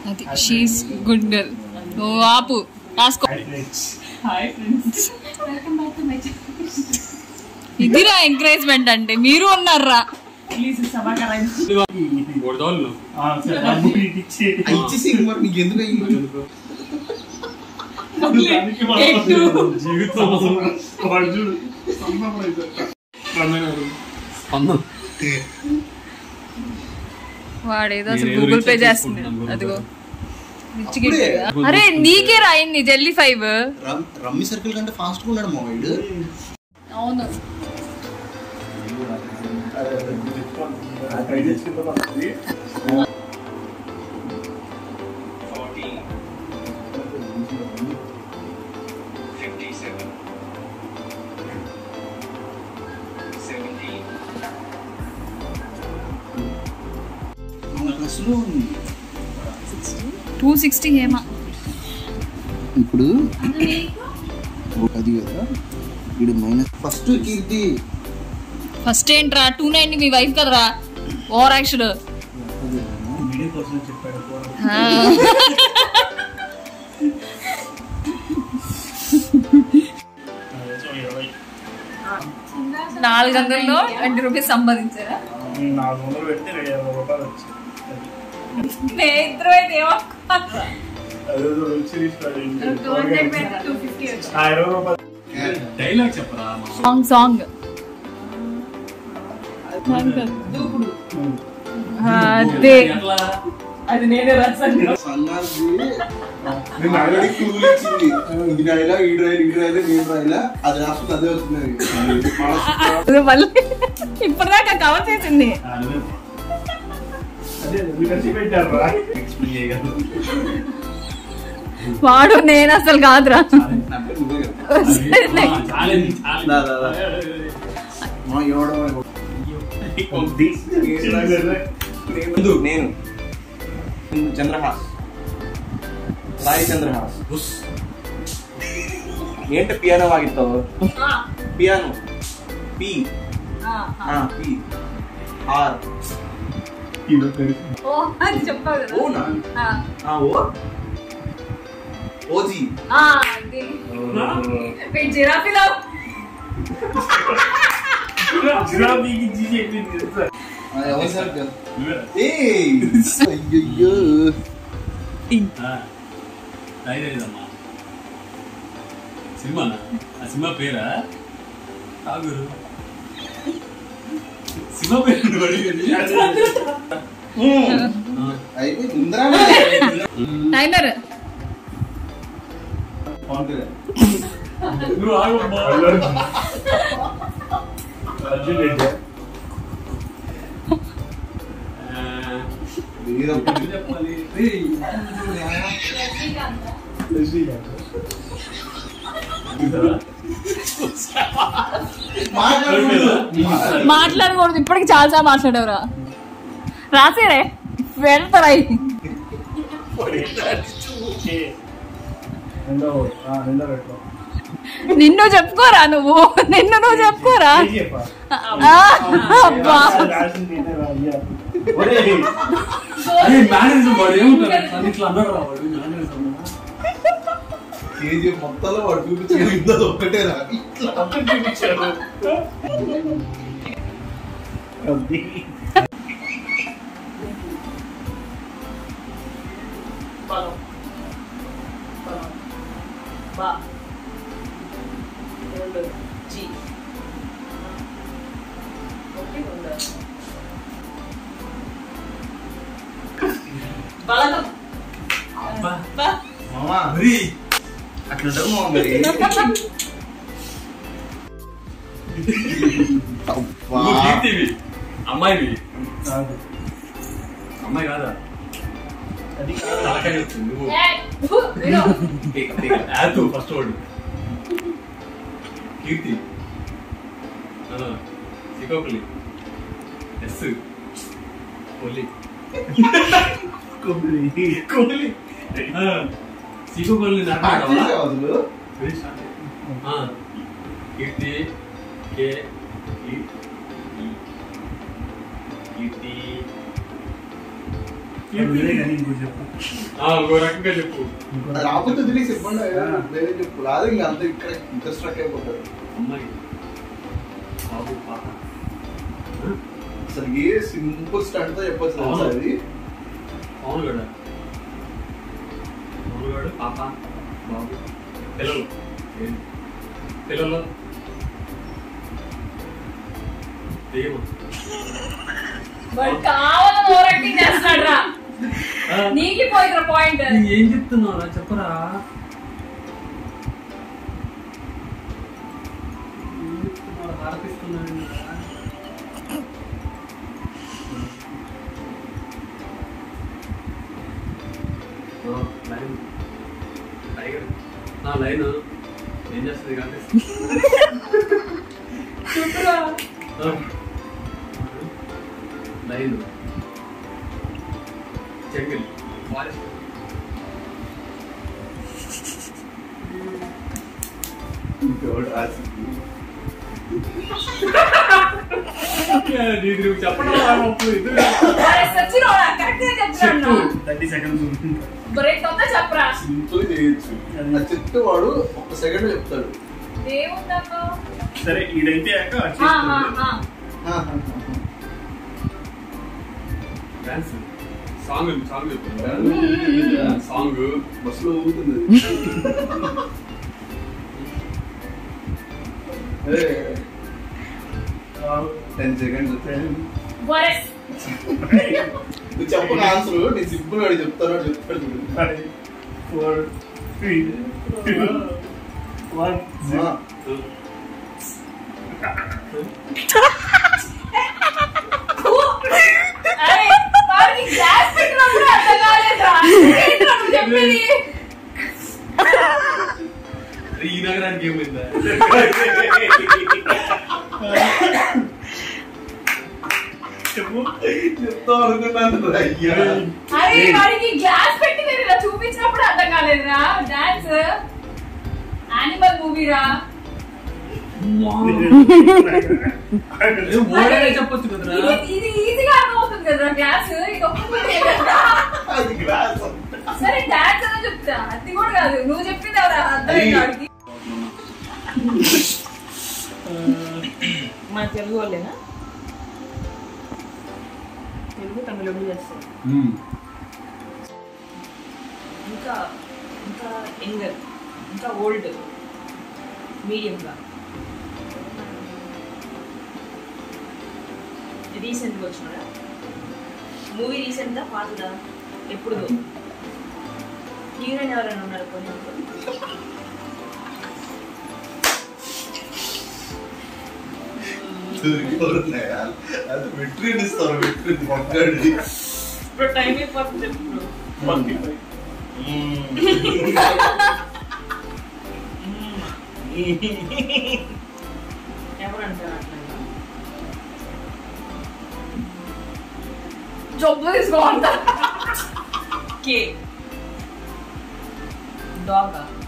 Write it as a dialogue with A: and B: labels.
A: అది she's good girl నువ్వు ఆపు రాసుకో
B: హాయ్ ఫ్రెండ్స్
A: ఇదిరా ఎంకరేజ్మెంట్ అంటే మీరు ఉన్నారా
B: ప్లీజ్ సమాచారం
C: కొడతావు
D: ఇచ్చేసి మరి నీకు ఎందుకు అయ్యింది?
C: జీవితం స్పందన
A: వాడేదో అసలు
C: నేను
A: గూగుల్ పే
C: రీఛార్జ్
A: చేస్తున్నాడు
C: చేసుకుంటున్నాను
A: అదిగో రిచ్
D: అప్పుడే?
A: కిడ్. అరే నీకే రాయింది జెల్లీ ఫైవ్
D: రమ్- రమ్మీ సర్కిల్ కంటే ఫాస్ట్ గా ఉన్నాడు మా వాడు
A: అవును
D: మనకు అసలు
A: టూ సిక్స్టీ ఏమా
D: ఇప్పుడు అది కదా వీడు మైనస్ ఫస్ట్ కీర్తి
A: ఫస్ట్ ఏంట్రా టూ నైన్టీ మీ వైఫ్ కదరా ఓవర్ యాక్షన్ నాలుగు వందల్లో ట్వంటీ రూపీస్ సంపాదించారా
E: నాలుగు వందలు పెడితే రెండు యాభై రూపాయలు వచ్చింది
A: నేను ఇద్దరు అయితే ఏమనుకున్నారా?
E: అదేదో వెబ్ సిరీస్ లో అయింది.
A: టూ హండ్రెడ్ పెడితే టూ ఫిఫ్టీ వచ్చింది
E: ఆ ఇరవై రూపాయలు
C: డైలాగ్ చెప్పరా
A: సాంగ్ సాంగ్ అదే
C: ఎట్లా
B: అది నేనే రాసాను
D: సన్నాసి నేను ఆల్రెడీ క్లూలు ఇచ్చింది ఇది రాయిలా ఈ రాయిలా ఈ రాయిలా నేను రాయిలా అది రాసుకుంటే అదే వస్తుంది
A: అది మళ్ళీ ఇప్పటిదాకా కవర్ చేసింది
C: అదే
E: అదే ఎందుకు ఖర్చు పెట్టారు రా
C: ఎక్స్ప్లెయిన్ చేయగలరు
A: వాడు నేను అసలు కాదురా
D: నా పేరు నువ్వే కదా
C: ఛాలెంజ్
D: దా, దా, దా. మా ఎవడో నేను నేను చంద్రహాస్ సాయి చంద్రహాస్ ఏంటి పియానో వాగిస్తావు piano P P R
A: O అది చెప్పావు కదా
D: ఓనా
A: ఆ,
D: ఆ, ఓ ఓజీ
A: ఆ, అది వెయిట్, జిరాఫీలో
E: జిరాఫీకి జీ చెప్పింది తెలుసా
D: ఎవరు సార్
C: నువ్వేరా?
D: ఏయ్ అయ్యయ్యో
C: ఆ, రాయలేదమ్మా సినిమానా ఆ సినిమా పేరా కాగురు సినిమా పేరు నువ్వు అడిగేది? ఆ,
D: అయితే ఇంద్రా
A: టైమర్
D: పవన్ కళ్యాణ్
C: నువ్వు ఆగమ్మా.
E: అర్జున్ రెడ్డి
C: ఆ,
D: వీరం.
C: ఏం చెప్పాలి రేయ్, చూసావా?
D: మాట్లాడకూడదు.
A: మాట్లాడకూడదు ఇప్పటికి చాలా సార్లు మాట్లాడేవరా రాసేరే వెళ్తారా
E: రెండో ఆ, రెండో పెట్టు
A: నిన్ను చెప్పుకోరా నువ్వు నిన్ను నువ్వు చెప్పుకోరా
E: చెప్పా
A: ఆ, అబ్బా
E: రాసింది నేనే రా, అయ్యా. ఒరేయ్,
C: అరే మేనేజర్ వాడు ఏముంటాడు అది ఇట్లా అన్నాడు రా వాడు మేనేజర్
D: కేజీఎఫ్ మొత్తంలో వాడు చూపించిన ఇందులో ఒక్కటే రా ఇట్లా
E: అప్పుడు చూపించాడు అది.
B: బలం బలం బా రెండు జీ ఒకటి రెండు బలగం
C: అబ్బా
B: బా
D: మామా
C: మరి
D: అట్లా ఉండదు మామ మరి అబ్బా.
C: నువ్వు కీర్తివి అమ్మాయివి
E: కాదు.
C: అమ్మాయి కాదా
E: అది
C: తలకాయ వచ్చింది నువ్వు
A: ఏయ్, ఊ, విను.
C: టీక, టీక. యాతు ఫస్ట్ వర్డ్ కీర్తి ఆ, శ్రీకాకుళి ఎస్ కొల్లి
E: కొబ్బరి.
C: కొల్లి ఆ, శ్రీకాకుళి
D: స్టార్ట్
C: నాటకావా?
D: చేసావా అసలు?
C: Very start. ఆ, కీర్తి కే ఈ, ఈ. కీర్తి
E: వేరే కానీ ఇంకోటి చెప్పు
C: ఆ, ఇంకో రకంగా చెప్పు
E: ఇంకో
D: రాకపోతే వదిలేసి చెప్పండి వేరే చెప్పు రాదు ఇంకా అంత ఇక్కడ ఇంత స్ట్రక్ అయిపోతారు
C: అమ్మాయి బాబు పాప
D: అసలు ఏ సింపుల్ స్టాండ్ తో చెప్పొచ్చు తెలుసా
C: అవును.
D: అది
C: అవును కదా అవును కదా పాప బాబు పిల్లలు ఏంటి? పిల్లలు దెయ్యమా
A: వాడు కావాలని ఓవర్ యాక్టింగ్ చేస్తున్నాడు రా
C: ఆ,
A: నీకి పోయిన పాయింట్
C: నువ్వు ఏం చెప్తున్నావురా చెప్పరా ఏం చెప్తున్నావు హారతిస్తున్నాడు లైన్ టైగర్ నా లైన్ ఏం చేస్తుంది కానీ లైన్ జంగిల్ ఫారెస్ట్
D: ఇంకోటి రాసి
C: నీకు నువ్వు చెప్పడం రాకపోతే ఇది
A: సచ్చినోడా కరెక్ట్ గా చెప్తున్నాడు
C: చెప్పు.
E: థర్టీ సెకండ్స్ ఉంటుంది
A: బ్రేక్ అవుతా చెప్పరా
D: సింపుల్ చేయొచ్చు ఆ చెట్టు వాడు ఒక సెకండ్ చెప్తాడు
A: ఏముందాక
E: సరే ఈడైతే ఆక
A: ఆ, ఆ, ఆ.
C: Dance song song
D: hmm.
C: Song
D: బస్సులో ఊగుతుంది టెన్ సెకండ్స్
A: వరస్
D: నువ్వు చెప్పిన ఆన్సర్ నేను సింపుల్ గా చెప్తాను వాడు చెప్తాడు చూడు.
E: ఫైవ్ ఫోర్ త్రీ వన్
D: ఆ,
A: అరే వాడికి గ్లాస్ పెట్టినప్పుడు అర్థం కాలేదురా ఏంట్రా నువ్వు చెప్పేది
C: ఈ నగరానికి ఏమైందా
E: చెప్పు
D: చెప్తాం అనుకున్నాను రా, అయ్యా
A: అరే వాడికి గ్లాస్ పెట్టి నేను ఇలా చూపించినప్పుడు అర్థం కాలేదురా డాన్స్ యానిమల్ మూవీరా
C: ఓడే చెప్పొచ్చు కదరా
A: ఇది ఇది ఈజీగా అర్థం అవుతుంది కదరా గ్లాస్ ఇది ఒక్కటే కదా
D: అది గ్లాస్
A: సరే డాన్స్ అని చెప్తా అది కూడా కాదు నువ్వు చెప్పింది ఎవరా అర్థం
D: అయ్యి.
A: వాడికి మన తెలుగు వాళ్ళేనా తెలుగు తమిళ చేస్తారు ఇంకా ఇంకా యంగర్ ఇంకా ఓల్డ్ మీడియంగా రీసెంట్గా వచ్చినాడా మూవీ రీసెంట్గా పాతదా ఎప్పుడు హీరోయిన్ ఎవరైనా ఉన్నారు కొంచెం
D: దొరికిపోతున్నాయా? అది వెట్రిన్ ఇస్తారు వెట్రిన్ మొక్కడి
A: ఇప్పుడు టైం అయిపోతుంది ఇప్పుడు ఎవరంటారు అట్లా జబ్బు తీసుకోమంటారు కే డాగా